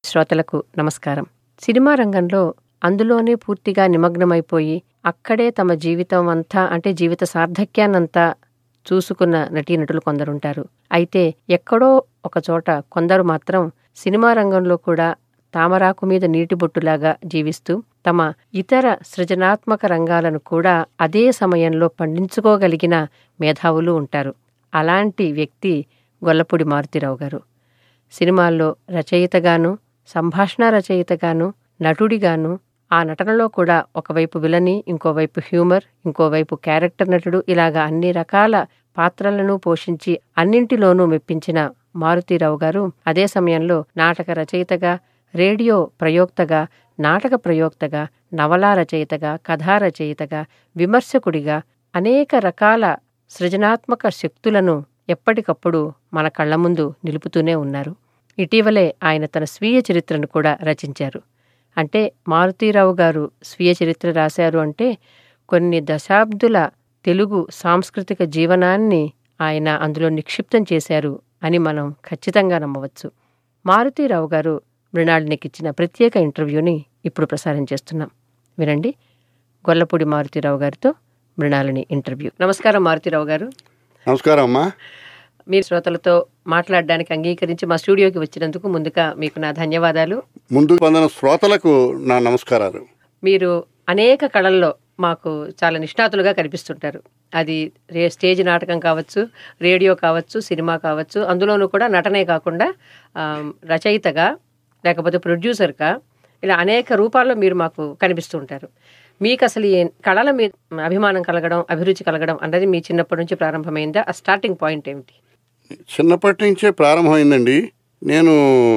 శ్రోతలకు నమస్కారం సినిమా రంగంలో అందులోనే పూర్తిగా నిమగ్నమైపోయి అక్కడే తమ జీవితం అంతా అంటే జీవిత సార్థక్యాన్నంతా చూసుకున్న నటీనటులు కొందరుంటారు అయితే ఎక్కడో ఒక చోట కొందరు మాత్రం సినిమా రంగంలో కూడా తామరాకు మీద నీటి బొట్టులాగా జీవిస్తూ తమ ఇతర సృజనాత్మక రంగాలను కూడా అదే సమయంలో పండించుకోగలిగిన మేధావులు ఉంటారు అలాంటి వ్యక్తి గొల్లపూడి మారుతిరావు గారు సినిమాల్లో రచయితగాను సంభాషణ రచయితగాను నటుడిగాను ఆ నటనలో కూడా ఒకవైపు విలని ఇంకోవైపు హ్యూమర్ ఇంకోవైపు క్యారెక్టర్ నటుడు ఇలాగా అన్ని రకాల పాత్రలను పోషించి అన్నింటిలోనూ మెప్పించిన మారుతీరావు గారు అదే సమయంలో నాటక రచయితగా రేడియో ప్రయోక్తగా నాటక ప్రయోక్తగా నవలా రచయితగా కథా రచయితగా విమర్శకుడిగా అనేక రకాల సృజనాత్మక శక్తులను ఎప్పటికప్పుడు మన కళ్ల ముందు నిలుపుతూనే ఉన్నారు ఇటీవలే ఆయన తన స్వీయ చరిత్రను కూడా రచించారు అంటే మారుతీరావు గారు స్వీయ చరిత్ర రాశారు అంటే కొన్ని దశాబ్దుల తెలుగు సాంస్కృతిక జీవనాన్ని ఆయన అందులో నిక్షిప్తం చేశారు అని మనం ఖచ్చితంగా నమ్మవచ్చు మారుతీరావు గారు మృణాళినికిచ్చిన ప్రత్యేక ఇంటర్వ్యూని ఇప్పుడు ప్రసారం చేస్తున్నాం వినండి గొల్లపూడి మారుతీరావు గారితో మృణాలిని ఇంటర్వ్యూ నమస్కారం మారుతీరావు గారు నమస్కారం అమ్మా మీరు శ్రోతలతో మాట్లాడడానికి అంగీకరించి మా స్టూడియోకి వచ్చినందుకు ముందుగా మీకు నా ధన్యవాదాలు ముందు పొందిన శ్రోతలకు నా నమస్కారాలు మీరు అనేక కళల్లో మాకు చాలా నిష్ణాతులుగా కనిపిస్తుంటారు అది రే స్టేజ్ నాటకం కావచ్చు రేడియో కావచ్చు సినిమా కావచ్చు అందులోనూ కూడా నటనే కాకుండా ఆ, రచయితగా లేకపోతే ప్రొడ్యూసర్గా ఇలా అనేక రూపాల్లో మీరు మాకు కనిపిస్తూ ఉంటారు మీకు అసలు ఈ కళల మీద అభిమానం కలగడం అభిరుచి కలగడం అన్నది మీ చిన్నప్పటి నుంచి ప్రారంభమైందా ఆ స్టార్టింగ్ పాయింట్ ఏమిటి చిన్నప్పటి నుంచే ప్రారంభమైందండి నేను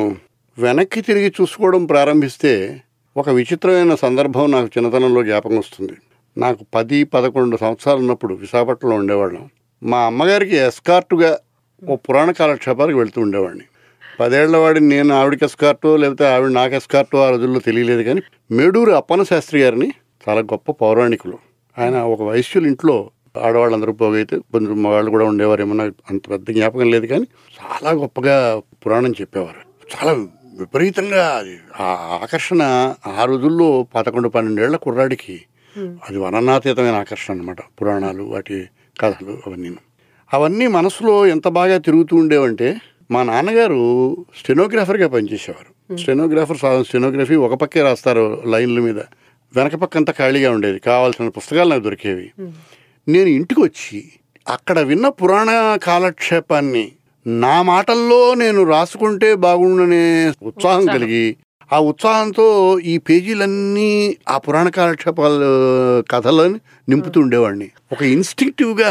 వెనక్కి తిరిగి చూసుకోవడం ప్రారంభిస్తే ఒక విచిత్రమైన సందర్భం నాకు చిన్నతనంలో జ్ఞాపకం వస్తుంది నాకు పది పదకొండు సంవత్సరాలు ఉన్నప్పుడు విశాఖపట్నంలో ఉండేవాళ్ళం మా అమ్మగారికి ఎస్కార్టుగా ఓ పురాణ కాలక్షేపాలకు వెళ్తూ ఉండేవాడిని పదేళ్ల వాడిని నేను ఆవిడకి ఎస్కార్టో లేకపోతే ఆవిడ నాకు ఎస్కార్టో ఆ రోజుల్లో తెలియలేదు కానీ మేడూరు అప్పన్న శాస్త్రి గారిని చాలా గొప్ప పౌరాణికులు ఆయన ఒక వైశ్యుల ఇంట్లో ఆడవాళ్ళందరూ పోగైతే కొంచెం వాళ్ళు కూడా ఉండేవారేమో నాకు అంత పెద్ద జ్ఞాపకం లేదు కానీ చాలా గొప్పగా పురాణం చెప్పేవారు చాలా విపరీతంగా అది ఆ ఆకర్షణ ఆ రోజుల్లో పదకొండు పన్నెండేళ్ల కుర్రాడికి అది వర్ణనాతీతమైన ఆకర్షణ అనమాట పురాణాలు వాటి కథలు అవన్నీ అవన్నీ మనసులో ఎంత బాగా తిరుగుతూ ఉండేవంటే మా నాన్నగారు స్టెనోగ్రాఫర్గా పనిచేసేవారు స్టెనోగ్రాఫర్ సాధారణ స్టెనోగ్రఫీ ఒక పక్కే రాస్తారు లైన్ల మీద వెనక పక్క అంతా ఖాళీగా ఉండేది కావాల్సిన పుస్తకాలు నాకు దొరికేవి నేను ఇంటికి వచ్చి అక్కడ విన్న పురాణ కాలక్షేపాన్ని నా మాటల్లో నేను రాసుకుంటే బాగుండనే ఉత్సాహం కలిగి ఆ ఉత్సాహంతో ఈ పేజీలన్నీ ఆ పురాణ కాలక్షేపాల కథలని నింపుతూ ఉండేవాడిని ఒక ఇన్స్టింక్టివ్గా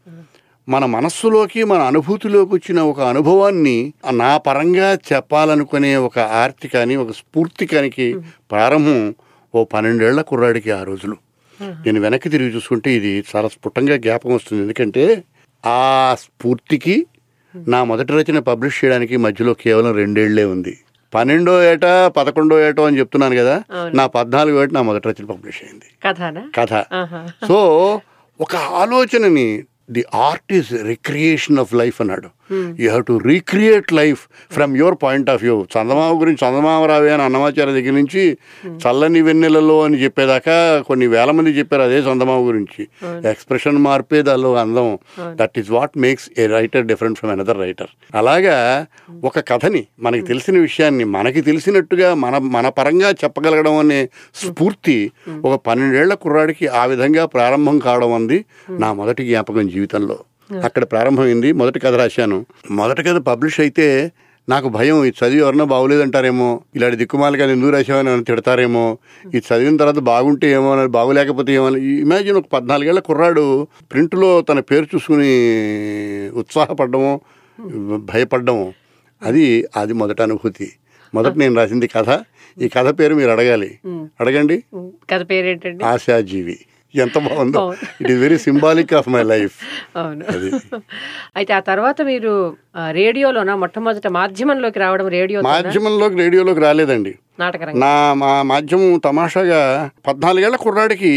మన మనస్సులోకి మన అనుభూతిలోకి వచ్చిన ఒక అనుభవాన్ని నా పరంగా చెప్పాలనుకునే ఒక ఆర్తి కానీ ఒక స్ఫూర్తి కానికి ప్రారంభం ఓ పన్నెండేళ్ల కుర్రాడికి ఆ రోజులు నేను వెనక్కి తిరిగి చూసుకుంటే ఇది చాలా స్ఫుటంగా జ్ఞాపకం వస్తుంది ఎందుకంటే ఆ స్ఫూర్తికి నా మొదటి రచన పబ్లిష్ చేయడానికి మధ్యలో కేవలం రెండేళ్లే ఉంది పన్నెండో ఏట పదకొండో ఏటో అని చెప్తున్నాను కదా నా పద్నాలుగో ఏట నా మొదటి రచన పబ్లిష్ అయింది కథనా కథ ఆహా. సో ఒక ఆలోచనని the art is recreation of life అన్నాడు you have to recreate life from your point of view చందమామ గురించి చందమామ రావే అని అన్నమాచార్య దగ్గర నుంచి చల్లని వెన్నెలలో అని చెప్పేదాకా కొన్ని వేల మంది చెప్పారు అదే చందమామ గురించి ఎక్స్ప్రెషన్ మార్పే దానిలో అందం that is what makes a writer different from another writer అలాగా ఒక కథని మనకి తెలిసిన విషయాన్ని మనకి తెలిసినట్టుగా మన మన పరంగా చెప్పగలగడం అనే స్ఫూర్తి ఒక పన్నెండేళ్ల కుర్రాడికి ఆ విధంగా ప్రారంభం కావడం అంది నా మొదటి జ్ఞాపకం జీవితంలో అక్కడ ప్రారంభమైంది మొదటి కథ రాశాను మొదటి కథ పబ్లిష్ అయితే నాకు భయం ఇది చదివి ఎవరన్నా బాగులేదంటారేమో ఇలాంటి దిక్కుమాలగా ఎందుకు రాసామని నన్ను తిడతారేమో ఇది చదివిన తర్వాత బాగుంటే ఏమో అని, బాగులేకపోతే ఏమో అని. ఇమాజిన్ ఒక పద్నాలుగేళ్ల కుర్రాడు ప్రింట్లో తన పేరు చూసుకుని ఉత్సాహపడ్డము భయపడ్డము అది అది మొదటి అనుభూతి మొదట నేను రాసింది కథ ఈ కథ పేరు మీరు అడగాలి అడగండి ఉమ్, కథ పేరేంటండి ఆశాజీవి ఎంత బాగుందో it is very symbolic of my life అవును అయితే ఆ తర్వాత మీరు ఆ, రేడియోలోన మొట్టమొదట మాధ్యమంలోకి రావడం రేడియో మాధ్యమంలోకి రేడియోలోకి రాలేదండి నాటకరంగం నా మా మాధ్యమం తమాషాగా పద్నాలుగేళ్ల కుర్రాడికి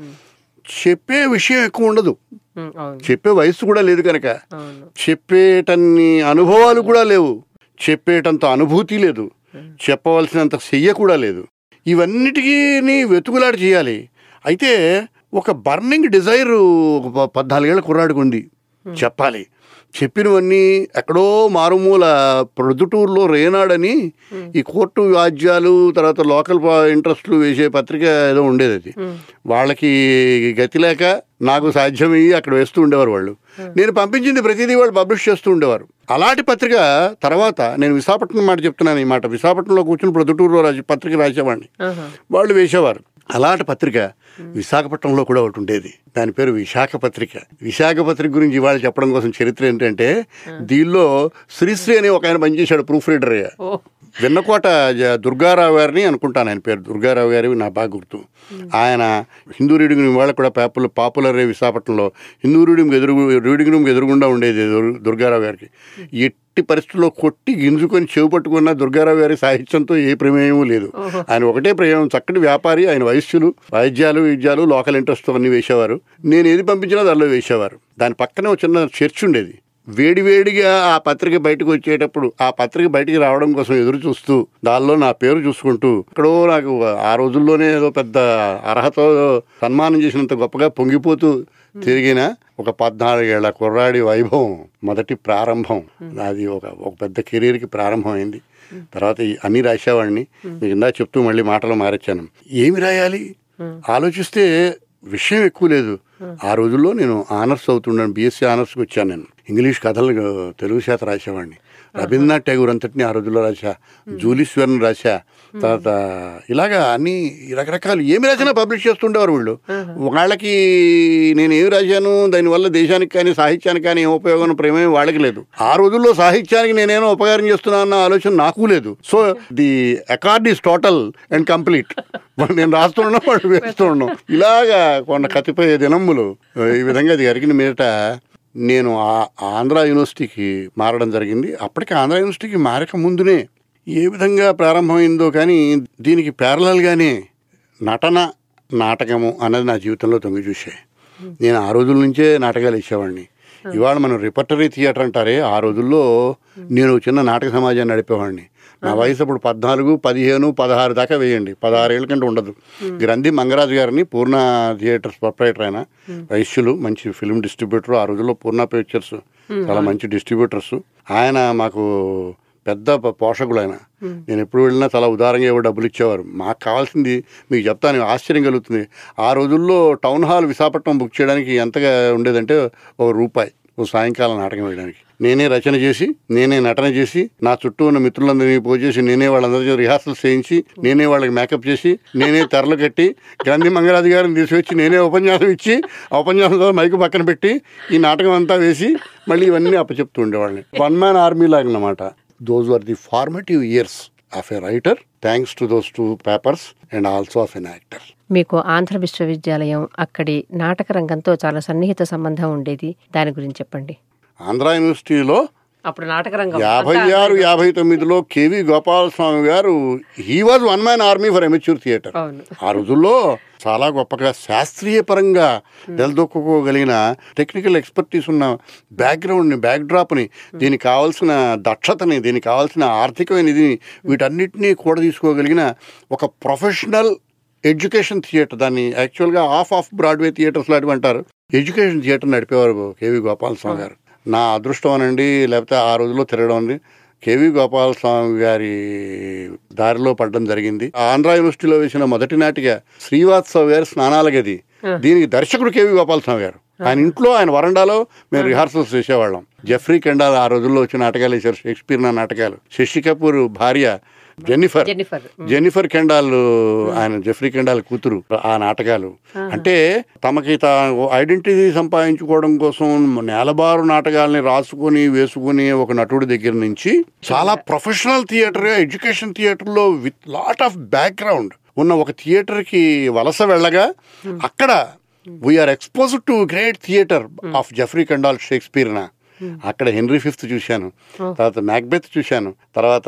చెప్పే విషయం ఎక్కువ ఉండదు ఉమ్, అవును చెప్పే వయసు కూడా లేదు కనుక అవును చెప్పేటన్ని అనుభవాలు కూడా లేవు చెప్పేటంత అనుభూతి లేదు చెప్పవలసినంత చెయ్య కూడా లేదు ఇవన్నిటికీ వెతుకులాట చేయాలి అయితే ఒక బర్నింగ్ డిజైర్ ఒక ప- పద్నాలుగేళ్ల కుర్రాడికి ఉంది చెప్పాలి చెప్పినవన్నీ ఎక్కడో మారుమూల ప్రొద్దుటూరులో రేనాడని ఈ కోర్టు వాద్యాలు తర్వాత లోకల్ ప- ఇంట్రెస్ట్లు వేసే పత్రిక ఏదో ఉండేది అది వాళ్ళకి గతి లేక నాకు సాధ్యమయ్యి అక్కడ వేస్తూ ఉండేవారు వాళ్ళు నేను పంపించింది ప్రతిదీ వాళ్ళు పబ్లిష్ చేస్తూ ఉండేవారు అలాంటి పత్రిక తర్వాత నేను విశాఖపట్నం మాట చెప్తున్నాను ఈ మాట విశాఖపట్నంలో కూర్చుని ప్రొద్దుటూరులో రాసి పత్రిక రాసేవాడిని ఆహా. వాళ్ళు వేసేవారు అలాంటి పత్రిక విశాఖపట్నంలో కూడా ఒకటి ఉండేది దాని పేరు విశాఖ పత్రిక విశాఖ పత్రిక గురించి ఇవాళ చెప్పడం కోసం చరిత్ర ఏంటంటే దీనిలో శ్రీశ్రీ అని ఒక ఆయన పనిచేశాడు ప్రూఫ్ రీడర్ అయ్యా ఓ వెన్నకోట జ- దుర్గారావు గారిని అనుకుంటాను ఆయన పేరు దుర్గారావు గారి నా బాగా గుర్తు ఆయన హిందూ రీడింగ్ రూమ్ వాళ్ళకి కూడా పేపర్లు పాపులర్ విశాఖపట్నంలో హిందూ రీడింగ్ ఎదురు రీడింగ్ రూమ్ ఎదురుగుండా ఉండేది దుర్- దుర్గారావు గారికి ఎట్టి పరిస్థితుల్లో కొట్టి గింజుకొని చెవు పట్టుకున్న దుర్గారావు గారి సాహిత్యంతో ఏ ప్రమేయం లేదు ఆయన ఒకటే ప్రమేయం చక్కటి వ్యాపారి ఆయన వైశ్యులు వాయిద్యాలు విద్యాలు లోకల్ ఇంట్రెస్ట్ అన్ని వేసేవారు నేను ఏది పంపించినా దానిలో వేసేవారు దాని పక్కనే ఒక చిన్న చర్చ్ ఉండేది వేడివేడిగా ఆ పత్రిక బయటకు వచ్చేటప్పుడు ఆ పత్రిక బయటికి రావడం కోసం ఎదురు చూస్తూ దానిలో నా పేరు చూసుకుంటూ ఎక్కడో నాకు ఆ రోజుల్లోనే ఏదో పెద్ద అర్హత సన్మానం చేసినంత గొప్పగా పొంగిపోతూ తిరిగిన ఒక పద్నాలుగేళ్ల కుర్రాడి వైభవం మొదటి ప్రారంభం అది ఒక ఒక పెద్ద కెరీర్కి ప్రారంభమైంది తర్వాత ఈ అన్ని రాసేవాడిని మీకు ఇందా చెప్తూ మళ్ళీ మాటలు మారచ్చాను ఏమి రాయాలి ఆలోచిస్తే విషయం ఎక్కువ లేదు ఆ రోజుల్లో నేను ఆనర్స్ అవుతున్నాను బీఎస్సీ ఆనర్స్కి వచ్చాను నేను ఇంగ్లీష్ కథలు తెలుగు చేత రాసేవాడిని రవీంద్రనాథ్ ఠాగూర్ అంతటిని ఆ రోజుల్లో రాశా జూలిస్ వెర్న్ రాశా తర్వాత ఇలాగా అన్ని రకరకాలు ఏమి రాసినా పబ్లిష్ చేస్తుండేవారు వీళ్ళు వాళ్ళకి నేను ఏమి రాశాను దానివల్ల దేశానికి కానీ సాహిత్యానికి కానీ ఏం ఉపయోగం ప్రేమే వాళ్ళకి లేదు ఆ రోజుల్లో సాహిత్యానికి నేనేమో ఉపకారం చేస్తున్నాను అన్న ఆలోచన నాకు లేదు so the accord is total and complete నేను రాస్తున్నాను వాళ్ళు వేస్తున్నాను ఇలాగా కొన్న కతిపోయే దినములు ఈ విధంగా అది జరిగిన మీదట నేను ఆ- ఆంధ్ర యూనివర్సిటీకి మారడం జరిగింది అప్పటికి ఆంధ్ర యూనివర్సిటీకి మారక ముందునే ఏ విధంగా ప్రారంభమైందో కానీ దీనికి ప్యారలల్గానే నటన నాటకము అన్నది నా జీవితంలో తొంగి చూసే నేను ఆ రోజుల నుంచే నాటకాలు ఇచ్చేవాడిని ఇవాళ మనం రిపర్టరీ థియేటర్ అంటారే ఆ రోజుల్లో నేను చిన్న నాటక సమాజాన్ని నడిపేవాడిని నా వయసు అప్పుడు పద్నాలుగు పదిహేను పదహారు దాకా వేయండి పదహారు ఏళ్ళ కంటే ఉండదు గ్రంథి మంగరాజు గారిని పూర్ణ థియేటర్స్ ప్రొపరేటర్ ఆయన వైశ్యులు మంచి ఫిల్మ్ డిస్ట్రిబ్యూటర్ ఆ రోజుల్లో పూర్ణ పిక్చర్స్ చాలా మంచి డిస్ట్రిబ్యూటర్స్ ఆయన మాకు పెద్ద ప- పోషకులు ఆయన నేను ఎప్పుడు వెళ్ళినా చాలా ఉదారంగా ఏవో డబ్బులు ఇచ్చేవారు మాకు కావాల్సింది మీకు చెప్తాను ఆశ్చర్యం కలుగుతుంది ఆ రోజుల్లో టౌన్ హాల్ విశాఖపట్నం బుక్ చేయడానికి ఎంతగా ఉండేదంటే ఒక రూపాయి ఓ సాయంకాలం నాటకం వేయడానికి నేనే రచన చేసి నేనే నటన చేసి నా చుట్టూ ఉన్న మిత్రులందరినీ పోజేసి నేనే వాళ్ళందరికీ రిహార్సల్స్ చేయించి నేనే వాళ్ళకి మేకప్ చేసి నేనే తెరలు కట్టి గాంధీ మంగరాజు గారిని తీసుకొచ్చి నేనే ఉపన్యాసం ఇచ్చి ఆ ఉపన్యాసంతో మైకు పక్కన పెట్టి ఈ నాటకం అంతా వేసి మళ్ళీ ఇవన్నీ అప్పచెప్తూ ఉండేవాళ్ళని వన్ మ్యాన్ ఆర్మీ లాగా అన్నమాట those are the formative years of a writer thanks to those two papers and also of an actor మీకు ఆంధ్ర విశ్వవిద్యాలయం అక్కడి నాటక రంగంతో చాలా సన్నిహిత సంబంధం ఉండేది దాని గురించి చెప్పండి ఆంధ్ర యూనివర్సిటీలో అప్పుడు నాటక రంగం యాభై ఆరు యాభై తొమ్మిదిలో K V Gopalaswamy garu he was one man army for amateur theatre అవును ఆ రోజుల్లో చాలా గొప్పగా శాస్త్రీయ పరంగా నిలదొక్కుకోగలిగిన టెక్నికల్ ఎక్స్పర్టీస్ ఉన్న బ్యాక్గ్రౌండ్ని బ్యాక్డ్రాప్ని దీనికి కావాల్సిన దక్షతని దీనికి కావాల్సిన ఆర్థికమైన ఇది వీటన్నిటినీ కూడా తీసుకోగలిగిన ఒక ప్రొఫెషనల్ ఎడ్యుకేషన్ థియేటర్ దాన్ని యాక్చువల్గా ఆఫ్ ఆఫ్ బ్రాడ్వే థియేటర్స్ లాంటివి అంటారు ఎడ్యుకేషన్ థియేటర్ నడిపేవారు కేవి గోపాలస్వామి గారు నా అదృష్టం అనండి లేకపోతే ఆ రోజుల్లో తిరగడం అండి కేవి గోపాలస్వామి గారి దారిలో పడడం జరిగింది ఆంధ్ర యూనివర్సిటీలో వేసిన మొదటి నాటిక శ్రీవాత్సవ్ గారి స్నానాల గది దీనికి దర్శకుడు కేవి గోపాలస్వామి గారు ఆయన ఇంట్లో ఆయన వరండాలో మేము రిహార్సల్స్ చేసేవాళ్ళం జెఫ్రీ కెండాల్ ఆ రోజుల్లో వచ్చిన నాటకాలు వేశారు షేక్స్పియర్ నా నాటకాలు శశి కపూర్ భార్య జెన్నిఫర్ జెన్నిఫర్ జెన్నిఫర్ కెండాల్ ఆయన జెఫ్రీ కెండాల్ కూతురు ఆ నాటకాలు అంటే తమకి తా ఐడెంటిటీ సంపాదించుకోవడం కోసం నేలబారు నాటకాలని రాసుకొని వేసుకుని ఒక నటుడి దగ్గర నుంచి చాలా ప్రొఫెషనల్ థియేటర్ ఎడ్యుకేషన్ థియేటర్లో విత్ లాట్ ఆఫ్ బ్యాక్గ్రౌండ్ ఉన్న ఒక థియేటర్కి వలస వెళ్ళగా అక్కడ we are expose to great theatre of Geoffrey Kendal షేక్స్పియర్నా అక్కడ హెన్రీ ఫిఫ్త్ చూశాను తర్వాత మ్యాక్బెత్ చూశాను తర్వాత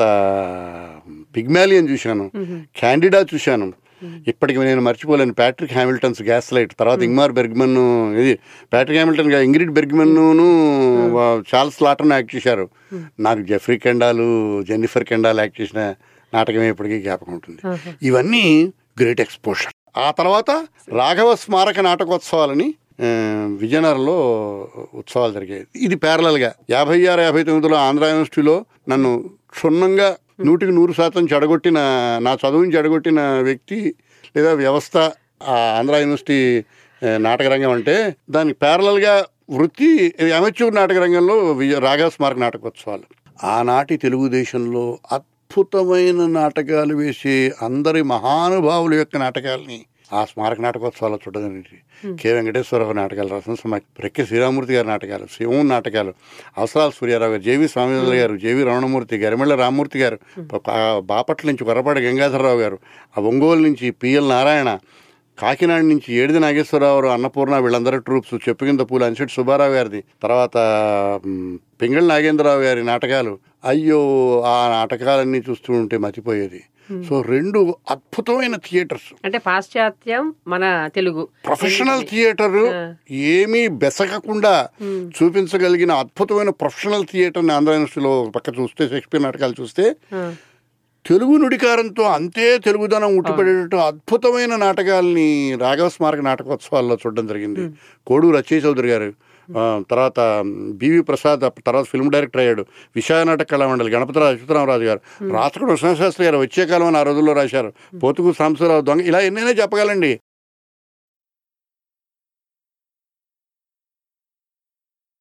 పిగ్మాలియన్ చూశాను క్యాండిడా చూశాను ఇప్పటికి నేను మర్చిపోలేను ప్యాట్రిక్ హ్యామిల్టన్స్ గ్యాస్ లైట్ తర్వాత ఇంగ్మార్ బెర్గ్మన్ ఇది ప్యాట్రిక్ హ్యామిల్టన్ గా- ఇంగ్రిడ్ బెర్గ్మన్ను చార్ల్స్ లాటన్ యాక్ట్ చేశారు నాకు Geoffrey Kendal Jennifer Kendal act చేసిన నాటకమే ఇప్పటికీ జ్ఞాపకం ఉంటుంది ఇవన్నీ గ్రేట్ ఎక్స్పోజర్ ఆ తర్వాత రాఘవ స్మారక నాటకోత్సవాలని ఆ, విజయనగరంలో ఉత్సవాలు జరిగాయి ఇది ప్యారలల్గా యాభై ఆరు యాభై తొమ్మిదిలో ఆంధ్ర యూనివర్సిటీలో నన్ను క్షుణ్ణంగా నూటికి నూరు శాతం చెడగొట్టిన నా చదువుని చెడగొట్టిన వ్యక్తి లేదా వ్యవస్థ ఆ ఆంధ్ర యూనివర్సిటీ ఆ, నాటకరంగం అంటే దానికి ప్యారలల్గా వృత్తి అమెచ్యూర్ నాటక రంగంలో విజయ రాఘవ స్మారక నాటకోత్సవాలు ఆనాటి తెలుగుదేశంలో అద్భుతమైన నాటకాలు వేసే అందరి మహానుభావుల యొక్క నాటకాలని ఆ స్మారక నాటకోత్సవాల్లో చూడడం కె వెంకటేశ్వరరావు నాటకాలు రసన సమ రెక్కె శ్రీరామూర్తి గారి నాటకాలు శివం నాటకాలు అవసరాల సూర్యారావు గారు జేవి స్వామినాథులు గారు జేవి రమణమూర్తి గరిమెళ్ళ రామ్మూర్తి గారు ప- బాపట్ల నుంచి కొరపాటి గంగాధరరావు గారు ఆ ఒంగోలు నుంచి పిఎల్ నారాయణ కాకినాడ నుంచి ఏడిది నాగేశ్వరరావు అన్నపూర్ణ వీళ్ళందరి ట్రూప్స్ చెప్పు కింద పూలు అనిశెట్టి సుబ్బారావు గారిది తర్వాత మ్, పింగళి నాగేంద్రరావు గారి నాటకాలు అయ్యో ఆ నాటకాలన్నీ చూస్తూ ఉంటే మతిపోయేది సో రెండు అద్భుతమైన థియేటర్స్ అంటే పాశ్చాత్యం మన తెలుగు ప్రొఫెషనల్ థియేటర్ ఏమీ బెసకకుండా చూపించగలిగిన అద్భుతమైన ప్రొఫెషనల్ థియేటర్ని ఆంధ్ర యూనివర్సిటీలో ఒక పక్క చూస్తే షేక్స్పియర్ నాటకాలు చూస్తే ఆ, తెలుగు నుడికారంతో అంతే తెలుగుదనం ఉట్టిపడేటట్టు అద్భుతమైన నాటకాల్ని రాఘవ స్మారక నాటకోత్సవాల్లో చూడడం జరిగింది కోడూరు అచ్చయ్య చౌదరి గారు ఆ, తర్వాత బివి ప్రసాద్ అప్ప- తర్వాత ఫిల్మ్ డైరెక్టర్ అయ్యాడు విశాఖ నాటక కళామండలి గణపతిరావు అచ్యుతరామరాజు గారు రాచకుడు శాస్త్రి గారు వచ్చే కాలం అని ఆ రోజుల్లో రాశారు పోతుకు సాంబశివరావు దొంగ ఇలా ఎన్నైనా చెప్పగలండి